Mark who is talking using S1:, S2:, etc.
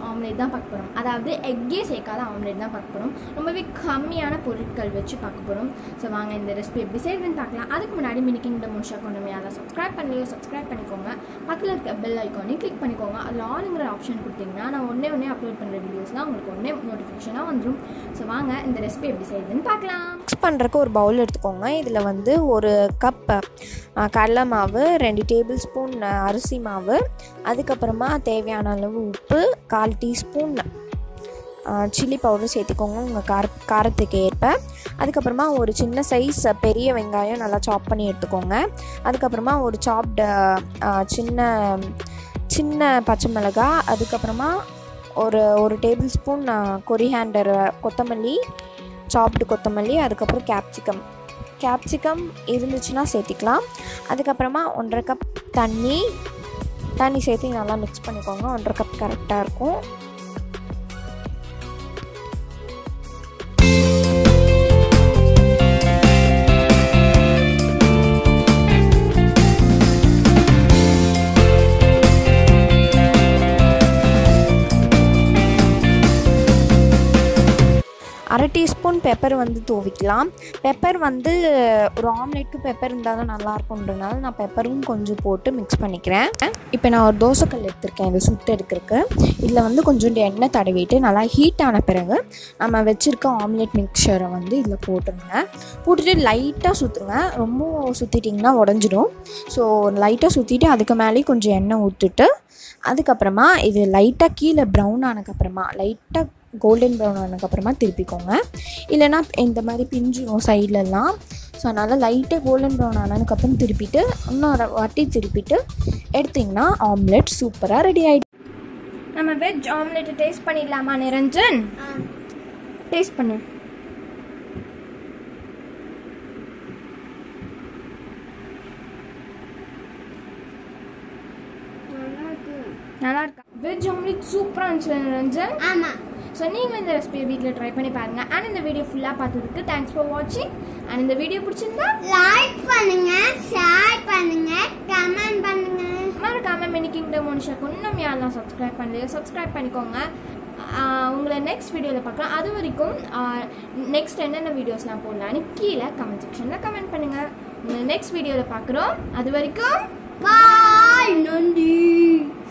S1: omelette தான் பார்க்க போகிறோம் அதாவது எக்கே சேர்க்காத ஆம்லேட் தான் பார்க்க போகிறோம் ரொம்பவே கம்மியான பொருட்கள் வச்சு பார்க்க போகிறோம் ஸோ வாங்க இந்த ரெசிபி எப்படி செய்யுதுன்னு பார்க்கலாம் அதுக்கு முன்னாடி மினி கிங்டம் முன்ஷா கொண்டு அதை சப்ஸ்கிரைப் பண்ணலையோ சப்ஸ்கிரைப் பண்ணிக்கோங்க பக்கத்தில் இருக்க பெல் ஐக்கானையும் கிளிக் பண்ணிக்கோங்க அதில் ஆளுங்கிற ஆப்ஷன் கொடுத்தீங்கன்னா நான் ஒன்றே ஒன்றே அப்லோட் பண்ணுற வீடியோஸ்லாம் உங்களுக்கு ஒன்றே நோட்டிஃபிகேஷனாக வந்துடும் ஸோ வாங்க இந்த ரெசிபி எப்படி செய்யுதுன்னு பார்க்கலாம்
S2: மிக்ஸ் பண்ணுறக்கு ஒரு பவுல் எடுத்துக்கோங்க இதில் வந்து ஒரு கப் கடலை மாவு ரெண்டு டேபிள் ஸ்பூன் அரிசி மாவு அதுக்கப்புறமா தேவையான அளவு உப்பு கால் டீஸ்பூன் சில்லி பவுடர் சேர்த்துக்கோங்க உங்கள் கார காரத்துக்கு ஏற்ப அதுக்கப்புறமா ஒரு சின்ன சைஸ் பெரிய வெங்காயம் நல்லா சாப் பண்ணி எடுத்துக்கோங்க அதுக்கப்புறமா ஒரு சாப்டு சின்ன சின்ன பச்சை மிளகாய் அதுக்கப்புறமா ஒரு ஒரு டேபிள் ஸ்பூன் கொரிஹேண்டர் கொத்தமல்லி சாப்டு கொத்தமல்லி அதுக்கப்புறம் கேப்சிகம் கேப்சிகம் இருந்துச்சுன்னா சேர்த்திக்கலாம் அதுக்கப்புறமா ஒன்றரை கப் தண்ணி தண்ணி சேர்த்து நல்லா மிக்ஸ் பண்ணிக்கோங்க ஒன்றரை கப் கரெக்டாக இருக்கும் அரை டீஸ்பூன் பெப்பர் வந்து தூவிக்கலாம் பெப்பர் வந்து ஒரு ஆம்லேட்க்கு பெப்பர் இருந்தால் தான் நல்லாயிருக்குன்றனால நான் பெப்பரும் கொஞ்சம் போட்டு மிக்ஸ் பண்ணிக்கிறேன் இப்போ நான் ஒரு தோசைக்கல் எடுத்திருக்கேன் இது சுட்டு எடுக்கிறதுக்கு இதில் வந்து கொஞ்சோண்டு எண்ணெய் தடவிட்டு நல்லா ஹீட் ஆன பிறகு நம்ம வச்சுருக்க ஆம்லேட் மிக்சரை வந்து இதில் போட்டுருங்க போட்டுட்டு லைட்டாக சுற்றுங்க ரொம்ப சுற்றிட்டிங்கன்னா உடஞ்சிடும் ஸோ லைட்டாக சுற்றிட்டு அதுக்கு மேலேயும் கொஞ்சம் எண்ணெய் ஊற்றிட்டு அதுக்கப்புறமா இது லைட்டாக கீழே ப்ரௌன் ஆனதுக்கப்புறமா லைட்டாக கோல்டன் ப்ரௌன் ஆனதுக்கப்புறமா திருப்பிக்கோங்க இல்லைனா இந்த மாதிரி பிஞ்சிரும் சைட்லலாம் ஸோ அதனால் லைட்டாக கோல்டன் ப்ரௌன் ஆனதுக்கப்புறம் திருப்பிட்டு இன்னொரு வாட்டி திருப்பிட்டு எடுத்திங்கன்னா ஆம்லெட் சூப்பராக ரெடி ஆகிடும்
S1: நம்ம வெஜ் ஆம்லெட்டை டேஸ்ட் பண்ணிடலாமா நிரஞ்சன் டேஸ்ட் பண்ணு நல்லா இருக்கா வெஜ் ஆம்லெட் சூப்பராக இருந்துச்சு நிரஞ்சன்
S3: ஆமாம்
S1: ஸோ நீங்களும் இந்த ரெசிபியை வீட்டில் ட்ரை பண்ணி பாருங்க அண்ட் இந்த வீடியோ ஃபுல்லாக பார்த்ததுக்கு தேங்க்ஸ் ஃபார் வாட்சிங் அண்ட் இந்த வீடியோ பிடிச்சிருந்தா
S3: லைக் பண்ணுங்க ஷேர் பண்ணுங்க கமெண்ட் பண்ணுங்க
S1: மறக்காம மினி கிங்டம் மோனிஷாக்கு இன்னும் யாரெல்லாம் சப்ஸ்கிரைப் பண்ணலையோ சப்ஸ்கிரைப் பண்ணிக்கோங்க ஆஹ் உங்களை நெக்ஸ்ட் வீடியோவில் பார்க்கலாம் அது வரைக்கும் நெக்ஸ்ட் என்னென்ன வீடியோஸ்லாம் போடலான்னு கீழே கமெண்ட் செக்ஷனில் கமெண்ட் பண்ணுங்கள் உங்களை நெக்ஸ்ட் வீடியோவில் பார்க்குறோம் அது வரைக்கும்
S3: பாய் நன்றி